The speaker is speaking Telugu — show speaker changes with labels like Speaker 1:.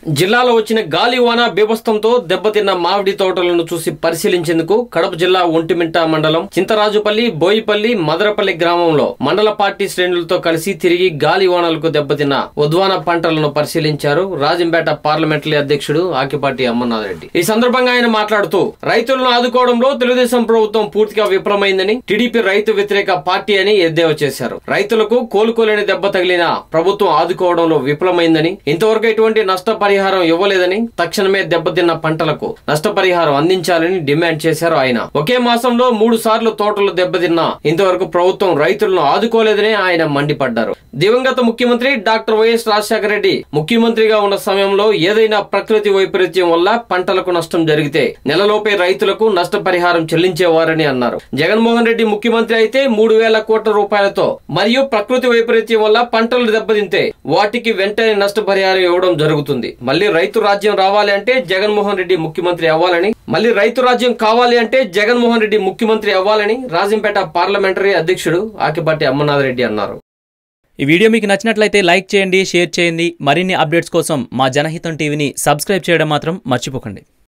Speaker 1: జిల్లాలో వచ్చిన గాలి వాన బీభత్సంతో దెబ్బతిన్న మామిడి తోటలను చూసి పరిశీలించేందుకు కడప జిల్లా ఒంటిమింట మండలం చింతరాజుపల్లి బోయిపల్లి మదరపల్లి గ్రామంలో మండల పార్టీ శ్రేణులతో కలిసి తిరిగి గాలి వానలకు దెబ్బతిన్న ఉద్వాన పంటలను పరిశీలించారు రాజంపేట పార్లమెంటరీ అధ్యక్షుడు ఆకిపాటి అమర్నాథ్ రెడ్డి ఈ సందర్భంగా ఆయన మాట్లాడుతూ రైతులను ఆదుకోవడంలో తెలుగుదేశం ప్రభుత్వం పూర్తిగా విఫలమైందని టీడీపీ రైతు వ్యతిరేక పార్టీ అని ఎద్దేవా చేశారు రైతులకు కోలుకోలేని దెబ్బ తగిలిన ప్రభుత్వం ఆదుకోవడంలో విఫలమైందని ఇంతవరకు ఎటువంటి నష్టపరిహారం ఇవ్వలేదని తక్షణమే దెబ్బతిన్న పంటలకు నష్టపరిహారం అందించాలని డిమాండ్ చేశారు ఆయన ఒకే మాసంలో మూడు సార్లు తోటలు దెబ్బతిన్నా ఇంతవరకు ప్రభుత్వం రైతులను ఆదుకోలేదని ఆయన మండిపడ్డారు దివంగత ముఖ్యమంత్రి డాక్టర్ వైఎస్ రాజశేఖర రెడ్డి ముఖ్యమంత్రిగా ఉన్న సమయంలో ఏదైనా ప్రకృతి వైపరీత్యం వల్ల పంటలకు నష్టం జరిగితే నెలలోపే రైతులకు నష్టపరిహారం చెల్లించేవారని అన్నారు జగన్మోహన్ రెడ్డి ముఖ్యమంత్రి అయితే మూడు వేల కోట్ల రూపాయలతో మరియు ప్రకృతి వైపరీత్యం వల్ల పంటలు దెబ్బతింటే వాటికి వెంటనే నష్టపరిహారం ఇవ్వడం జరుగుతుంది మళ్ళీ రైతు రాజ్యం రావాలి అంటే జగన్మోహన్ రెడ్డి ముఖ్యమంత్రి అవ్వాలని మళ్ళీ రైతు రాజ్యం కావాలి అంటే జగన్మోహన్ రెడ్డి ముఖ్యమంత్రి అవ్వాలని రాజంపేట పార్లమెంటరీ అధ్యక్షుడు ఆకిపాటి అమ్మనాథ్ రెడ్డి అన్నారు
Speaker 2: ఈ వీడియో మీకు నచ్చినట్లయితే లైక్ చేయండి షేర్ చేయండి మరిన్ని అప్డేట్స్ కోసం మా జనహితం టీవీని సబ్స్క్రైబ్ చేయడం మాత్రం మర్చిపోకండి